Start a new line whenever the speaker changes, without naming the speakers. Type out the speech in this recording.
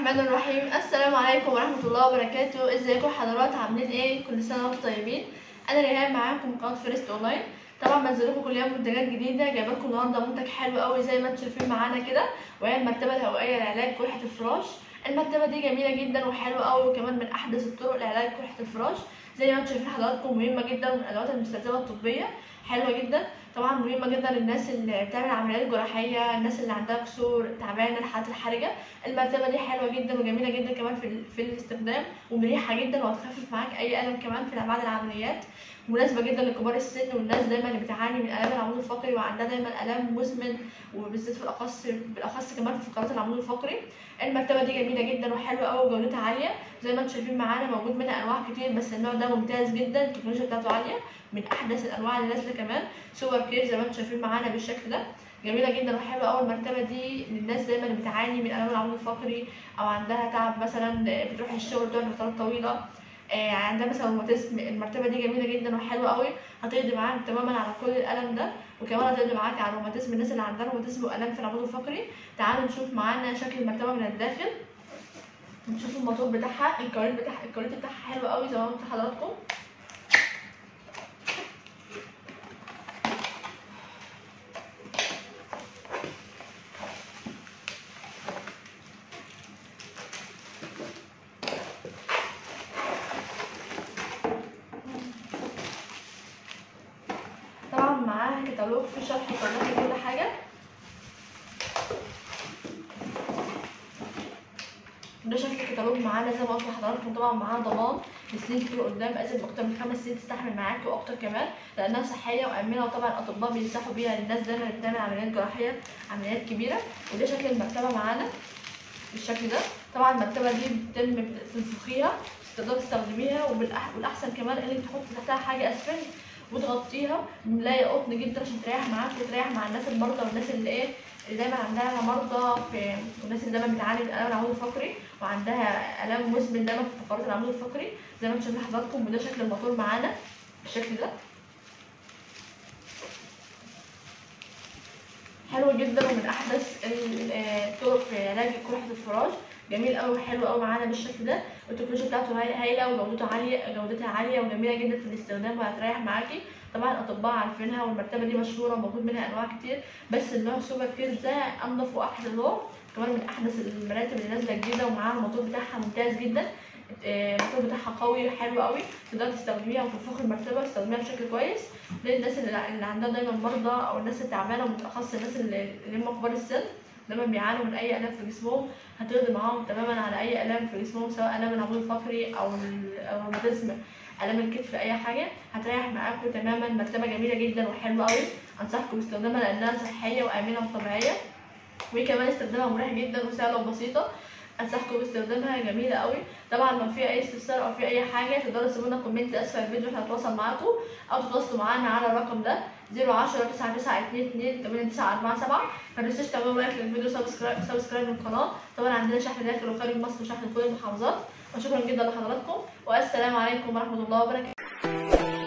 الرحمن الرحيم السلام عليكم ورحمة الله وبركاته ازيكم حضرات عاملين ايه كل سنة وانتم طيبين انا ريهام معاكم قناة فيرست اونلاين طبعا بنزل لكم كل يوم منتجات جديدة جايبه لكم النهارده منتج حلو قوي زي ما انتم شايفين معانا كده وهي المرتبة الهوائية لعلاج قرحة الفراش المرتبة دي جميلة جدا وحلوة قوي وكمان من احدث الطرق لعلاج قرحة الفراش زي ما انتم شايفين حضراتكم مهمة جدا من الادوات المستلزمة الطبية حلوة جدا طبعا مهمة جدا للناس اللي بتعمل عمليات جراحية الناس اللي عندها كسور تعبانة الحالات الحرجة المرتبة دي حلوة جدا وجميلة جدا كمان في, ال- في الاستخدام ومريحة جدا وهتخفف معاك أي ألم كمان في بعد العمليات مناسبة جدا لكبار السن والناس دايما اللي بتعاني من آلام العمود الفقري وعندها دايما آلام مزمن وبالذات في الأخص بالأخص كمان في فقرات العمود الفقري المرتبة دي جميلة جدا وحلوة أوي وجودتها عالية زي ما انتم شايفين معانا موجود منها أنواع كتير بس النوع ده ممتاز جدا التكنولوجيا بتاعته عالية من أحدث الأنواع اللي نازلة كمان سوبر كير زي ما انتم شايفين معانا بالشكل ده جميلة جدا وحلوة أوي المرتبة دي للناس دايما اللي بتعاني من آلام العمود الفقري أو عندها تعب مثلا بتروح الشغل بتقعد فترات طويلة آه، عندها مثلا روماتيزم المرتبة دي جميلة جدا وحلوة قوي هتقضي معاك تماما على كل الألم ده وكمان هتقضي معاك على الروماتيزم الناس اللي عندها روماتيزم وآلام في العمود الفقري تعالوا نشوف معانا شكل المرتبة من الداخل نشوف الموتور بتاعها الكاريت بتاعها الكاريت بتاعها حلو قوي زي ما قلت لحضراتكم طبعا معاها كتالوج في شرح وتوضيح كل حاجة ده شكل الكتالوج معانا زي ما قلت لحضراتكم طبعا معاها ضمان لسنين كتير قدام بقت باكتر من خمس سنين تستحمل معاك واكتر كمان لانها صحيه وامنه وطبعا الاطباء بينصحوا بيها للناس دايما اللي بتعمل عمليات جراحيه عمليات كبيره وده شكل المرتبه معانا بالشكل ده طبعا المرتبه دي بتتم تنفخيها تقدري تستخدميها وبالأح- والاحسن كمان انك تحطي تحتها حاجه اسفنج وتغطيها ملايه قطن جدا عشان تريح معاك وتريح مع الناس المرضى والناس اللي ايه اللي دايما عندها مرضى في والناس اللي دايما بتعاني من الام العمود الفقري وعندها الام مزمن دايما في فقرات العمود الفقري زي ما انتم شايفين حضراتكم وده شكل الموتور معانا بالشكل ده حلو جدا ومن احدث ال- آه، الطرق في علاج قرحه الفراش جميل قوي وحلو قوي معانا بالشكل ده التكنولوجيا بتاعته هاي- هايله وجودته عاليه جودتها عاليه وجميله جدا في الاستخدام وهتريح معاكي طبعا الاطباء عارفينها والمرتبه دي مشهوره وموجود منها انواع كتير بس النوع سوبر كير ده انضف واحدث نوع كمان من احدث المراتب اللي نازله جديده ومعاها الموتور بتاعها ممتاز جدا آه، الموتور بتاعها قوي حلو قوي تقدري تستخدميها وتنفخي المرتبه تستخدميها بشكل كويس للناس اللي اللي عندها دايما مرضى او الناس التعبانه وبالاخص الناس اللي اللي هم كبار السن دايما بيعانوا من اي الام في جسمهم هتقضي معاهم تماما على اي الام في جسمهم سواء الام العمود الفقري او ال- أو الروماتيزم الام الكتف اي حاجه هتريح معاكم تماما مرتبه جميله جدا وحلوه قوي انصحكم باستخدامها لانها صحيه وامنه وطبيعيه وكمان استخدامها مريح جدا وسهله وبسيطه انصحكم باستخدامها جميله قوي طبعا لو في اي استفسار او في اي حاجه تقدروا تسيبوا لنا كومنت اسفل الفيديو احنا هنتواصل معاكم او تتواصلوا معانا على الرقم ده 010 9922 8947 ما تنسوش تعملوا لايك للفيديو سبسكرايب سبسكرايب للقناه طبعا عندنا شحن داخل وخارج مصر وشحن في كل المحافظات وشكرا جدا لحضراتكم والسلام عليكم ورحمه الله وبركاته